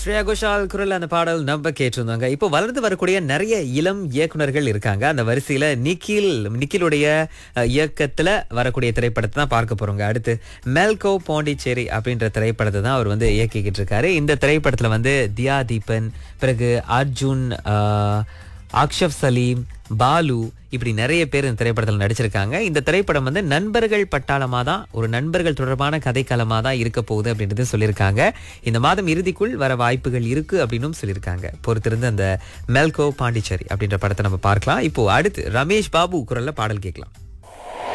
ஸ்ரேயா கோஷால் குரல் அந்த பாடல் நம்ம கேட்டிருந்தாங்க இப்போ வளர்ந்து வரக்கூடிய நிறைய இளம் இயக்குனர்கள் இருக்காங்க அந்த வரிசையில நிக்கில் நிக்கிலுடைய அஹ், இயக்கத்துல வரக்கூடிய திரைப்படத்தை தான் பார்க்க போறோங்க அடுத்து மெல்கோ பாண்டிச்சேரி அப்படின்ற திரைப்படத்தை தான் அவர் வந்து இயக்கிக்கிட்டு இருக்காரு இந்த திரைப்படத்துல வந்து தியா தீபன் பிறகு அர்ஜுன் அஹ், அக்ஷப் சலீம் பாலு இப்படி நிறைய பேர் இந்த திரைப்படத்தில் நடிச்சிருக்காங்க இந்த திரைப்படம் வந்து நண்பர்கள் பட்டாளமாக தான் ஒரு நண்பர்கள் தொடர்பான கதைக்களமாக தான் இருக்க போகுது அப்படின்றது சொல்லியிருக்காங்க இந்த மாதம் இறுதிக்குள் வர வாய்ப்புகள் இருக்கு அப்படின்னும் சொல்லியிருக்காங்க பொறுத்திருந்து அந்த மெல்கோ பாண்டிச்சேரி அப்படின்ற படத்தை நம்ம பார்க்கலாம் இப்போ அடுத்து ரமேஷ் பாபு குரல்ல பாடல் கேட்கலாம்